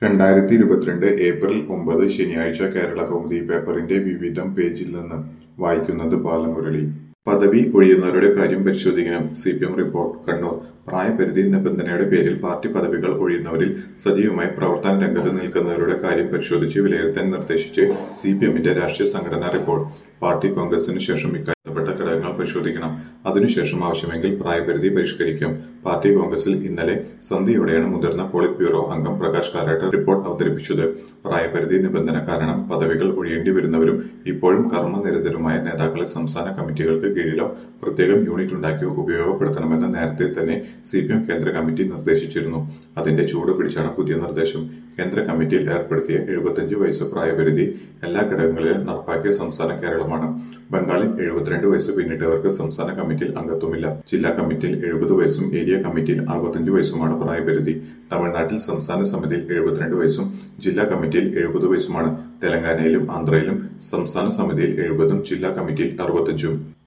രണ്ടായിരത്തി ഇരുപത്തിരണ്ട് ഏപ്രിൽ ഒമ്പത് ശനിയാഴ്ച കേരള കൗമുദി പേപ്പറിന്റെ വിവിധം പേജിൽ നിന്ന് വായിക്കുന്നത് ബാലമുരളി പദവി ഒഴിയുന്നവരുടെ കാര്യം പരിശോധിക്കണം C P M report Kannur പ്രായപരിധി നിബന്ധനയുടെ പേരിൽ പാർട്ടി പദവികൾ ഒഴിയുന്നവരിൽ സജീവമായി പ്രവർത്തന രംഗത്ത് നിൽക്കുന്നവരുടെ കാര്യം പരിശോധിച്ച് വിലയിരുത്താൻ നിർദ്ദേശിച്ച് സി പി എമ്മിന്റെ രാഷ്ട്രീയ സംഘടനാ റിപ്പോർട്ട് പാർട്ടി കോൺഗ്രസിന് ശേഷം ഇക്കാര്യപ്പെട്ട ഘടകങ്ങൾ പരിശോധിക്കണം അതിനുശേഷം ആവശ്യമെങ്കിൽ പ്രായപരിധി പരിഷ്കരിക്കും പാർട്ടി കോൺഗ്രസിൽ ഇന്നലെ സന്ധ്യയോടെയാണ് മുതിർന്ന പോളിറ്റ് ബ്യൂറോ അംഗം പ്രകാശ് കാരാട്ട് റിപ്പോർട്ട് അവതരിപ്പിച്ചത് പ്രായപരിധി നിബന്ധന കാരണം പദവികൾ ഒഴിയേണ്ടി വരുന്നവരും ഇപ്പോഴും കർമ്മനിരതരുമായ നേതാക്കളെ സംസ്ഥാന കമ്മിറ്റികൾക്ക് കീഴിലോ പ്രത്യേകം യൂണിറ്റ് ഉണ്ടാക്കിയോ ഉപയോഗപ്പെടുത്തണമെന്ന് നേരത്തെ തന്നെ സി പി എം കേന്ദ്ര കമ്മിറ്റി നിർദ്ദേശിച്ചിരുന്നു അതിന്റെ ചൂട് പിടിച്ചാണ് പുതിയ നിർദ്ദേശം കേന്ദ്ര കമ്മിറ്റിയിൽ ഏർപ്പെടുത്തിയ എഴുപത്തിയഞ്ച് വയസ്സ് പ്രായപരിധി എല്ലാ ഘടകങ്ങളിലും നടപ്പാക്കിയ സംസ്ഥാനം കേരളമാണ് ബംഗാളിൽ എഴുപത്തിരണ്ട് വയസ്സ് പിന്നിട്ടവർക്ക് സംസ്ഥാന കമ്മിറ്റിയിൽ അംഗത്വമില്ല ജില്ലാ കമ്മിറ്റിയിൽ എഴുപത് വയസ്സും ഏരിയ കമ്മിറ്റിയിൽ അറുപത്തിയഞ്ച് വയസ്സുമാണ് പ്രായപരിധി തമിഴ്നാട്ടിൽ സംസ്ഥാന സമിതിയിൽ എഴുപത്തിരണ്ട് വയസ്സും ജില്ലാ കമ്മിറ്റിയിൽ എഴുപത് വയസ്സുമാണ് തെലങ്കാനയിലും ആന്ധ്രയിലും സംസ്ഥാന സമിതിയിൽ എഴുപതും ജില്ലാ കമ്മിറ്റിയിൽ അറുപത്തഞ്ചും